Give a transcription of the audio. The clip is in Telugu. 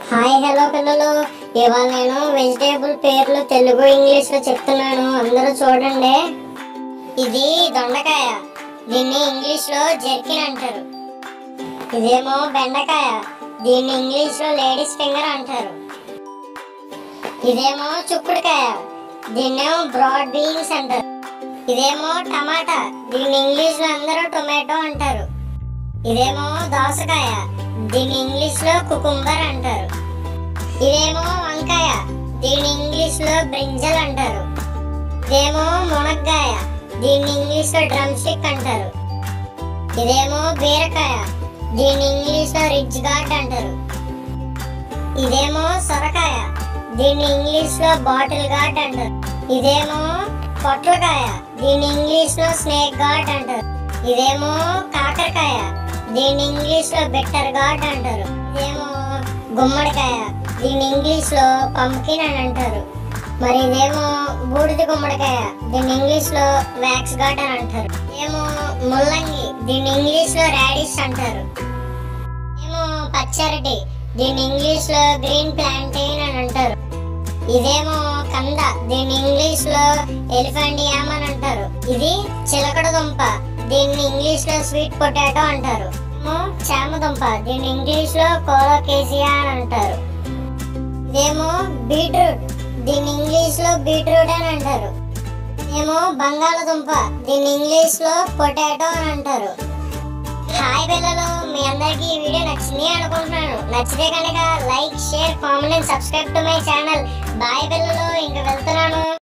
హాయ్ హలో పిల్లలు ఇవాళ నేను వెజిటేబుల్ పేర్లు తెలుగు ఇంగ్లీష్ లో చెప్తున్నాను అందరూ చూడండి ఇది దొండకాయ దీన్ని ఇంగ్లీష్ లో జెర్కిన్ అంటారు ఇదేమో బెండకాయ దీన్ని ఇంగ్లీష్ లో లేడీస్ ఫింగర్ అంటారు ఇదేమో చుక్కుడుకాయ దీన్నేమో బ్రాడ్ బీన్స్ అంటారు ఇదేమో టమాటా దీన్ని ఇంగ్లీష్ లో అందరూ టొమాటో అంటారు ఇదేమో దోసకాయ దీన్ని ఇంగ్లీష్ లో కుకుంబర్ అంటారు ఇదేమో వంకాయ దీన్ని ఇంగ్లీష్ లో బ్రింజల్ అంటారు ఇదేమో మునక్కాయ దీన్ని ఇంగ్లీష్ లో డ్రమ్ స్టిక్ అంటారు ఇదేమో బీరకాయ దీన్ని ఇంగ్లీష్ లో రిచ్ గార్డ్ అంటారు ఇదేమో సొరకాయ దీన్ని ఇంగ్లీష్ లో బాటిల్ గార్డ్ అంటారు ఇదేమో పొట్లకాయ దీన్ని ఇంగ్లీష్ లో స్నేక్ గార్డ్ అంటారు ఇదేమో కాకరకాయ దీన్ని ఇంగ్లీష్ లో బెటర్ గార్డ్ అంటారు ఇదేమో గుమ్మడికాయ దీన్ని ఇంగ్లీష్ లో పంకిన్ అని అంటారు మరి ఇదేమో బూడిద గుమ్మడికాయ దీన్ని ఇంగ్లీష్ లో వ్యాక్స్ గార్డ్ అని అంటారు ఏమో ముల్లంగి దీన్ని ఇంగ్లీష్ లో రాడిష్ అంటారు ఏమో పచ్చరటి దీన్ని ఇంగ్లీష్ లో గ్రీన్ ప్లాంటైన్ అని అంటారు ఇదేమో కంద దీన్ని ఇంగ్లీష్ లో ఎలిఫెంట్ యామ్ అని అంటారు ఇది చిలకడ దుంప దీన్ని ఇంగ్లీష్ లో స్వీట్ పొటాటో అంటారు ఏమో చామ దుంప దీన్ని ఇంగ్లీష్ లో కోలోకేసియా అని అంటారు ఇదేమో బీట్రూట్ దీన్ని ఇంగ్లీష్ లో బీట్రూట్ అని అంటారు ఏమో బంగాళదుంప దీన్ని ఇంగ్లీష్ లో పొటాటో అని అంటారు హాయ్ పిల్లలు మీ అందరికీ ఈ వీడియో నచ్చింది అనుకుంటున్నాను నచ్చితే కనుక like share comment and subscribe to my channel bye పిల్లలు ఇంక వెళ్తున్నాను